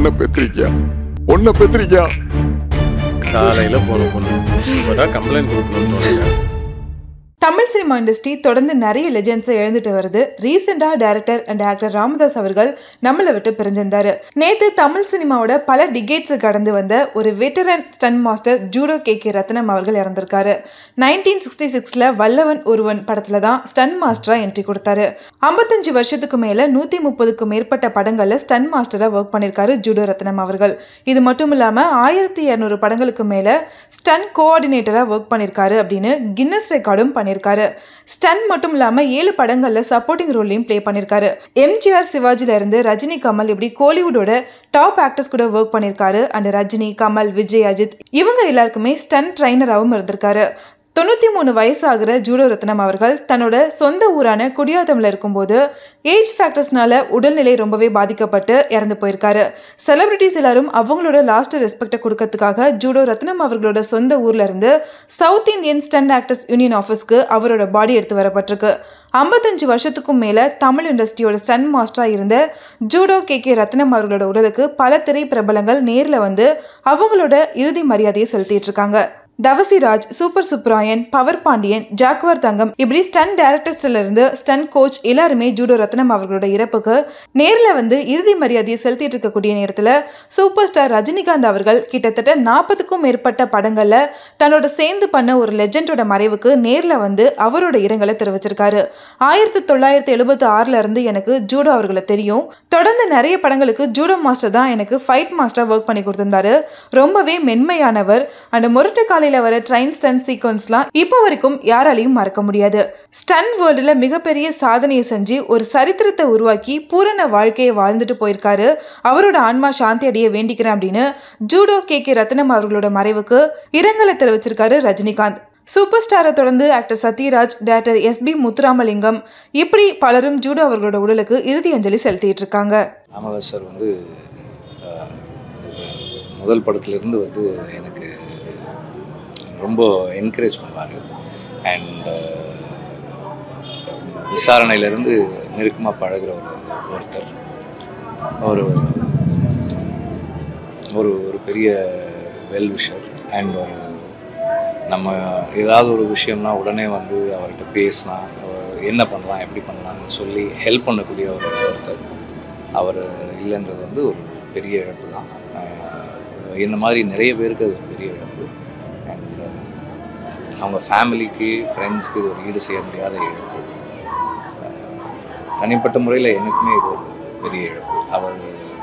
ஒன்ன பெத்திரிக்கா ஒன்ன பெத்திரிக்கா காலையில் போன பொண்ணு இப்போதான் கம்ப்ளைண்ட் கொடுக்கணும்னு தோணுச்சு தமிழ் சினிமா இண்டஸ்ட்ரி தொடர்ந்து நிறைய லெஜெண்ட்ஸை எழுந்துட்டு வருது ரீசெண்டாக டைரக்டர் அண்ட் ஆக்டர் ராமதாஸ் அவர்கள் நம்மளை விட்டு பிரிஞ்சிருந்தாரு நேத்து தமிழ் சினிமாவோட பல டிகேட்ஸ் கடந்து வந்த ஒரு veteran stunt master Judo K K Rathnam அவர்கள் இறந்திருக்காரு நைன்டீன் சிக்ஸ்டி சிக்ஸில் வல்லவன் ஒருவன் படத்தில் தான் ஸ்டன் மாஸ்டராக என்ட்ரி கொடுத்தாரு ஐம்பத்தஞ்சு வருஷத்துக்கு மேலே நூற்றி முப்பதுக்கும் மேற்பட்ட படங்களில் ஸ்டன் மாஸ்டராக ஒர்க் பண்ணியிருக்காரு ஜூடோ ரத்னம் அவர்கள் இது மட்டும் இல்லாமல் ஆயிரத்தி இரநூறு படங்களுக்கு மேலே ஸ்டன் கோஆர்டினேட்டராக ஒர்க் பண்ணியிருக்காரு அப்படின்னு கின்னஸ் ரெக்கார்டும் பண்ணியிருக்காரு ஸ்டன் மட்டும் இல்லாமல் ஏழு படங்களில் சப்போர்ட்டிங் ரோல்லையும் ப்ளே பண்ணியிருக்காரு எம்ஜிஆர் சிவாஜில இருந்து ரஜினி கமல் இப்படி கோலிவுட்டோட டாப் ஆக்டர்ஸ் கூட ஒர்க் பண்ணியிருக்காரு அண்ட் ரஜினி கமல் விஜய் அஜித் இவங்க எல்லாருக்குமே ஸ்டன் ட்ரைனராகவும் இருந்திருக்காரு தொண்ணூற்றி மூணு வயசாகிற ஜூடோ ரத்னம் அவர்கள் தன்னோட சொந்த ஊரான குடியாத்தமில் இருக்கும்போது ஏஜ் ஃபேக்டர்ஸ்னால உடல்நிலை ரொம்பவே பாதிக்கப்பட்டு இறந்து போயிருக்காரு செலிபிரிட்டிஸ் எல்லாரும் அவங்களோட லாஸ்ட் ரெஸ்பெக்டை கொடுக்கறதுக்காக ஜூடோ ரத்னம் அவர்களோட சொந்த ஊர்ல இருந்து south Indian stunt actors union ஆஃபீஸ்க்கு அவரோட பாடி எடுத்து வரப்பட்டிருக்கு ஐம்பத்தஞ்சு வருஷத்துக்கும் மேலே தமிழ் இண்டஸ்ட்ரியோட ஸ்டன் மாஸ்டராக இருந்த ஜூடோ கே கே ரத்னம் அவர்களோட உடலுக்கு பல திரை பிரபலங்கள் நேரில் வந்து அவங்களோட இறுதி மரியாதையை செலுத்திட்டு இருக்காங்க Thavasi Raj super Subbarayan power Pandian Jaguar Thangam இப்படி ஸ்டன் டேரக்டர்ஸ்ல இருந்து ஸ்டன் கோச் எல்லாருமே ஜூடோ ரத்னம் அவர்களோட இறப்புக்கு நேரில் வந்து இறுதி மரியாதையை செலுத்திட்டு இருக்கக்கூடிய நேரத்தில் சூப்பர் ஸ்டார் ரஜினிகாந்த் அவர்கள் கிட்டத்தட்ட நாற்பதுக்கும் மேற்பட்ட படங்கள்ல தன்னோட சேர்ந்து பண்ண ஒரு லெஜெண்டோட மறைவுக்கு நேரில் வந்து அவரோட இரங்கலை தெரிவிச்சிருக்காரு ஆயிரத்தி தொள்ளாயிரத்தி எழுபத்தி ஆறுல இருந்து எனக்கு ஜூடோ அவர்களை தெரியும் தொடர்ந்து நிறைய படங்களுக்கு ஜூடோ மாஸ்டர் தான் எனக்கு ஃபைட் மாஸ்டர் ஒர்க் பண்ணி கொடுத்திருந்தாரு ரொம்பவே மென்மையானவர் அண்ட் முரட்டு காலையில் வர ட்ரைன் ஸ்டன் சீக்வன்ஸ்லாம் இப்போ வரைக்கும் யாராலையும் மறக்க முடியாது ஸ்டன் வேர்ல்டில் மிகப்பெரிய சாதனையை செஞ்சு ஒரு சரித்திரத்தை உருவாக்கி பூரண வாழ்க்கையை வாழ்ந்துட்டு போயிருக்காரு அவரோட ஆன்மா சாந்தி அடைய வேண்டிக்கிறேன் அப்படின்னு ஜூடோ கே கே ரத்னம் அவர்களோட மறைவுக்கு இரங்கலை தெரிவிச்சிருக்காரு ரஜினிகாந்த் சூப்பர் ஸ்டாரை தொடர்ந்து actor Sathyaraj director SP Muthuramalingam இப்படி பலரும் ஜூடோ அவர்களோட உடலுக்கு இறுதி அஞ்சலி செலுத்திட்டு இருக்காங்க ராமதாஸ் சார் வந்து அஹ், முதல் படத்துலேருந்து வந்து எனக்கு ரொம்ப என்கரேஜ் பண்ணுவார் அண்ட் விசாரணையிலேருந்து நெருக்கமாக பழகுற ஒரு ஒருத்தர் ஒரு ஒரு ஒரு பெரிய வெல் விஷர் அண்ட் ஒரு நம்ம ஏதாவது ஒரு விஷயம்னா உடனே வந்து அவர்கிட்ட பேசினா அவர் என்ன பண்ணலாம் எப்படி பண்ணலாம்னு சொல்லி ஹெல்ப் பண்ணக்கூடிய ஒரு ஒருத்தர் அவர் இல்லைன்றது வந்து ஒரு பெரிய இழப்பு தான் ஆஹ் என்ன மாதிரி நிறைய பேருக்கு அது ஒரு பெரிய இழப்பு அண்ட் அவங்க ஃபேமிலிக்கு ஃப்ரெண்ட்ஸ்க்கு இது ஒரு ஈடு செய்ய முடியாத இழப்பு ஆஹ் தனிப்பட்ட முறையில் எனக்குமே இது ஒரு பெரிய இழப்பு அவர்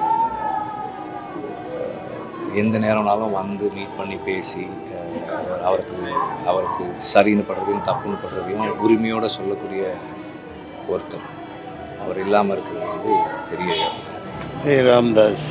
எந்த நேரம்னாலும் வந்து மீட் பண்ணி பேசி அஹ், அவர் அவருக்கு அவருக்கு சரின்னு படுறதையும் தப்புன்னு படுறதையும் உரிமையோடு சொல்லக்கூடிய ஒருத்தர் அவர் இல்லாமல் இருக்கிறது வந்து பெரிய இழப்பு ஏ ராம்தாஸ்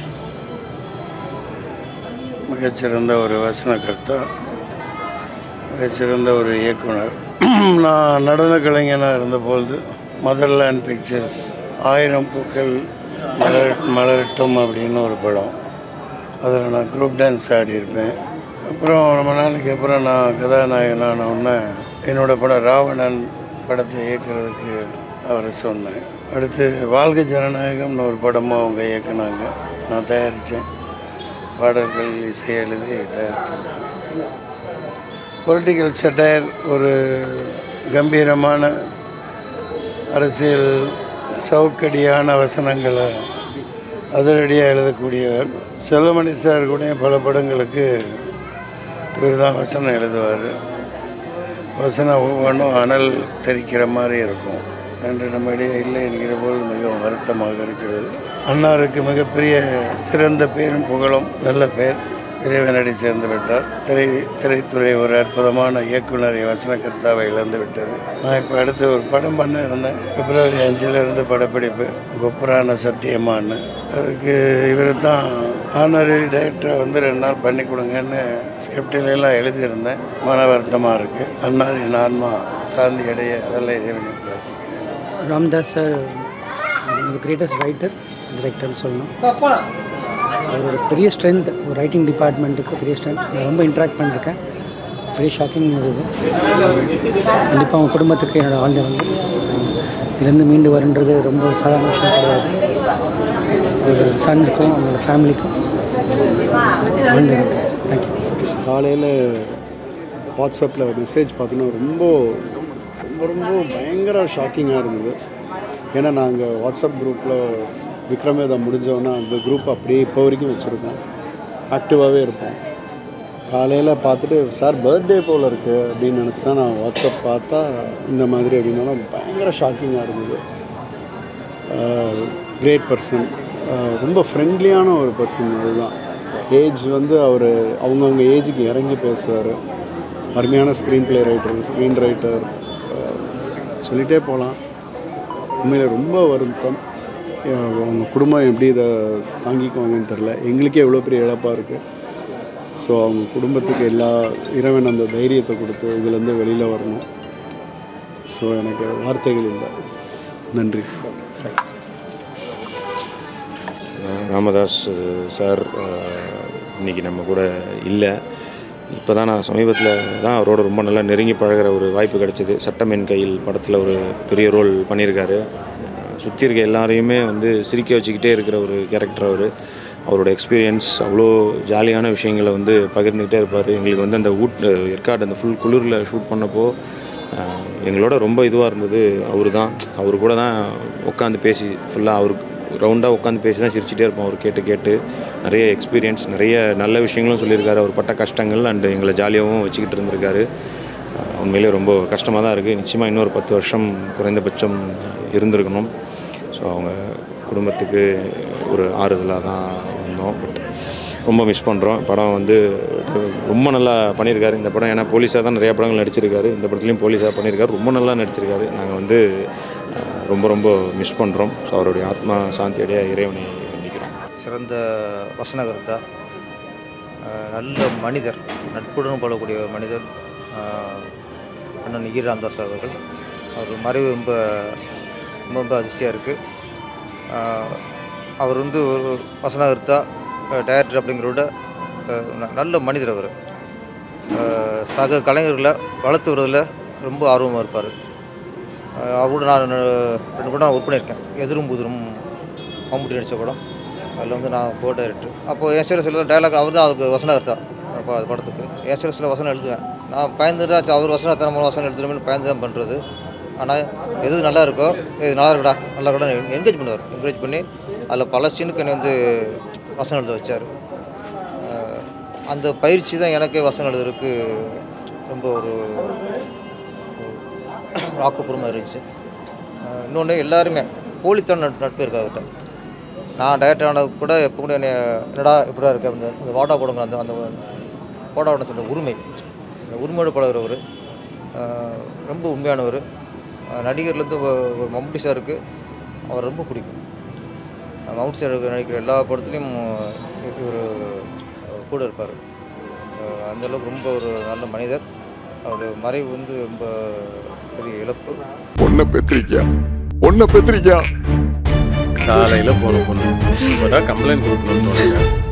மிகச்சிறந்த ஒரு வசனகர்த்தா மிகச்சிறந்த ஒரு இயக்குனர் நான் நடன கலைஞனாக இருந்தபொழுது மதர்லேண்ட் பிக்சர்ஸ் ஆயிரம் பூக்கள் மலர் மலரட்டும் அப்படின்னு ஒரு படம் அதில் நான் குரூப் டான்ஸ் ஆடியிருப்பேன் அப்புறம் ரொம்ப நாளைக்கு அப்புறம் நான் கதாநாயகனான உடனே என்னோடய படம் ராவணன் படத்தை இயக்குறதுக்கு அவரை சொன்னேன் அடுத்து வாழ்க ஜனநாயகம்னு ஒரு படமும் அவங்க இயக்குனாங்க நான் தயாரித்தேன் பாடல்கள் இசை எழுதி தயாரித்தேன் பொலிட்டிக்கல் சட்டையர் ஒரு கம்பீரமான அரசியல் சவுக்கடியான வசனங்களை அதிரடியாக எழுதக்கூடியவர் செல்வமணி சார் கூட பல படங்களுக்கு இவர் தான் வசனம் எழுதுவார் வசனம் ஒவ்வொன்றும் அனல் தெரிக்கிற மாதிரி இருக்கும் என்று நம்மிடையே இல்லை என்கிற போது மிகவும் வருத்தமாக இருக்கிறது அன்னாருக்கு மிகப்பெரிய சிறந்த பேரும் புகழும் நல்ல பேர் இறைவனடி சேர்ந்து விட்டார் திரை திரைத்துறை ஒரு அற்புதமான இயக்குனரை வசனகர்த்தாவை இழந்து விட்டது நான் இப்போ அடுத்து ஒரு படம் பண்ண இருந்தேன் பிப்ரவரி அஞ்சுல இருந்து படப்பிடிப்பு கொப்புரான சத்தியமான்னு அதுக்கு இவர் தான் ஆனரரி டைரக்டரை வந்து ரெண்டு நாள் பண்ணி கொடுங்கன்னு ஸ்கிரிப்டில எல்லாம் எழுதியிருந்தேன் மன வருத்தமாக இருக்குது அன்னாரின் ஆன்மா சாந்தி அடைய நல்ல இறைவனை பிரார்த்திக்கிறேன் ராம்தாஸ் சார் இது கிரேட்டஸ்ட் ரைட்டர் டிரெக்டர்னு சொல்லணும் அவரோட பெரிய ஸ்ட்ரென்த் ஒரு ரைட்டிங் டிபார்ட்மெண்ட்டுக்கு பெரிய ஸ்ட்ரென்த் நான் ரொம்ப இன்ட்ராக்ட் பண்ணியிருக்கேன் பெரிய ஷாக்கிங் இது கண்டிப்பாக அவங்க குடும்பத்துக்கு என்னோட ஆழ்ந்த வந்து இதுலேருந்து மீண்டு வருன்றது ரொம்ப சாதாரண விஷயம் கிடையாது ஒரு சன்ஸுக்கும் அவங்களோட ஃபேமிலிக்கும் வந்து தேங்க்யூ காலையில் வாட்ஸ்அப்பில் மெசேஜ் பார்த்தோன்னா ரொம்ப ரொம்ப ரொம்ப பயங்கர ஷாக்கிங்காக இருந்தது ஏன்னா நாங்கள் வாட்ஸ்அப் குரூப்பில் விக்ரமேதா முடிஞ்சோன்னா அந்த குரூப் அப்படியே இப்போ வரைக்கும் வச்சுருக்கோம் ஆக்டிவாகவே இருப்போம் காலையில் பார்த்துட்டு சார் பர்த்டே போல் இருக்குது அப்படின்னு நினச்சி தான் நான் வாட்ஸ்அப் பார்த்தா இந்த மாதிரி அப்படின்னாலும் பயங்கர ஷாக்கிங்காக இருந்தது கிரேட் பர்சன் ரொம்ப ஃப்ரெண்ட்லியான ஒரு பர்சன் அதுதான் ஏஜ் வந்து அவர் அவங்கவுங்க ஏஜுக்கு இறங்கி பேசுவார் அருமையான screen play writer screen writer சொல்லிகிட்டே போகலாம் உண்மையில் ரொம்ப வருத்தம் அஹ் அவங்க குடும்பம் எப்படி இதை தாங்கிக்குவாங்கன்னு தெரில எங்களுக்கே எவ்வளோ பெரிய இழப்பாக இருக்குது ஸோ அவங்க குடும்பத்துக்கு எல்லா இறைவன் அந்த தைரியத்தை கொடுத்து இதுலேருந்து வெளியில் வரணும் ஸோ எனக்கு வார்த்தைகள் இல்லை நன்றி ராமதாஸ் அஹ், சார் அஹ், இன்னைக்கு நம்ம கூட இல்லை இப்போ தான் நான் சமீபத்தில் தான் அவரோட ரொம்ப நல்லா நெருங்கி பழகுற ஒரு வாய்ப்பு கிடைச்சிது சட்டம் என் கையில் படத்தில் ஒரு பெரிய ரோல் பண்ணியிருக்காரு சுற்றி இருக்க எல்லாரையுமே வந்து சிரிக்க வச்சுக்கிட்டே இருக்கிற ஒரு கேரக்டர் அவர் அவரோட எக்ஸ்பீரியன்ஸ் அவ்வளோ ஜாலியான விஷயங்களை வந்து பகிர்ந்துக்கிட்டே இருப்பார் எங்களுக்கு வந்து அந்த ஊட் ஏற்காடு அந்த ஃபுல் குளிரில் ஷூட் பண்ணப்போ அஹ், எங்களோட ரொம்ப இதுவாக இருந்தது அவர் தான் அவர் கூட தான் உட்காந்து பேசி ஃபுல்லாக அவருக்கு ரவுண்டாக உட்காந்து பேசி தான் சிரிச்சிட்டே இருப்போம் அவர் கேட்டு கேட்டு நிறைய எக்ஸ்பீரியன்ஸ் நிறைய நல்ல விஷயங்களும் சொல்லியிருக்காரு அவர் பட்ட கஷ்டங்கள் அண்டு எங்களை ஜாலியாகவும் வச்சுக்கிட்டு இருந்திருக்காரு அஹ் உண்மையிலே ரொம்ப கஷ்டமாக தான் இருக்குது நிச்சயமாக இன்னொரு பத்து வருஷம் குறைந்தபட்சம் இருந்திருக்கணும் ஸோ அவங்க குடும்பத்துக்கு ஒரு ஆறுதலாக தான் வந்தோம் பட் ரொம்ப மிஸ் பண்ணுறோம் படம் வந்து ரொம்ப நல்லா பண்ணியிருக்காரு இந்த படம் ஏன்னா போலீஸாக தான் நிறைய படங்கள் நடிச்சிருக்காரு இந்த படத்துலையும் போலீஸாக பண்ணியிருக்காரு ரொம்ப நல்லா நடிச்சிருக்காரு நாங்கள் வந்து அஹ், ரொம்ப ரொம்ப மிஸ் பண்ணுறோம் ஸோ அவருடைய ஆத்மா சாந்தியடைய இறைவனை வேண்டிக்கிறோம் சிறந்த வசனகர்த்தா அஹ் நல்ல மனிதர் நட்புடன் பழகக்கூடிய ஒரு மனிதர் அஹ் அண்ணன் ஈ ராமதாஸ் அவர்கள் அவர் மறைவு ரொம்ப ரொம்ப ரொம்ப அதிர்ச்சியாக இருக்குது அவர் வந்து ஒரு வசனகர்த்தா டைரக்டர் அப்படிங்கிறத விட அஹ் ந- நல்ல மனிதர் அவர் அஹ் சக கலைஞர்களை வளர்த்து வரதில் ரொம்ப ஆர்வமாக இருப்பார் அவரோட நான் ரெண்டு படம் நான் ஒர்க் பண்ணியிருக்கேன் எதிரும் புதிரும் மம்முட்டி நடித்த படம் அதில் வந்து நான் கோ டைரக்டர் அப்போ என் சில சில டைலாக் அவர் தான் அதுக்கு வசனம் எடுத்தா அப்போ அது படத்துக்கு என் சில சில வசனம் எழுதுவேன் நான் பயந்துட்டு ஆச்சு அவர் வசனம் எத்தனை மூணு வசனம் எழுதுறோம்னு பயந்து தான் பண்ணுறது ஆனால் எது நல்லா இருக்கோ இது நல்லா இருக்குடா நல்லா கூட என்கரேஜ் பண்ணுவார் என்கரேஜ் பண்ணி அதில் பல சீனுக்கு என்னை வந்து வசனம் எழுத வச்சார் அஹ் அந்த பயிற்சி தான் எனக்கே வசனம் எழுதுறதுக்கு ரொம்ப ஒரு ஆக்கப்பூர்வமாக இருந்துச்சு இன்னொன்று எல்லாருமே போலித்தன நட்பு நட்பு இருக்கு அவர்கிட்ட நான் டைரக்டர் ஆனது கூட எப்போ கூட என்னை என்னடா இப்படிடா இருக்கு அந்த அந்த வாடா போடுங்க அந்த அந்த போடாவோட அந்த உரிமை அந்த உரிமையோடு பழகுறவர் ரொம்ப உண்மையானவர் அஹ் நடிகர்லேருந்து ஒ- ஒரு மம்முட்டி சாருக்கு அவர் ரொம்ப பிடிக்கும் அஹ் மம்முட்டி சார் நடிக்கிற எல்லா படத்துலையும் இவர் கூட இருப்பார் அந்த அளவுக்கு ரொம்ப ஒரு நல்ல மனிதர் அவருடைய மறைவு வந்து ரொம்ப பெரிய இழப்பு பொண்ணை பெத்திரிக்கா பொண்ணை பெத்திரிக்கா காலையில் போன பொண்ணு இப்போ தான் கம்ப்ளைண்ட் கொடுக்கணும்னு தோணுச்சு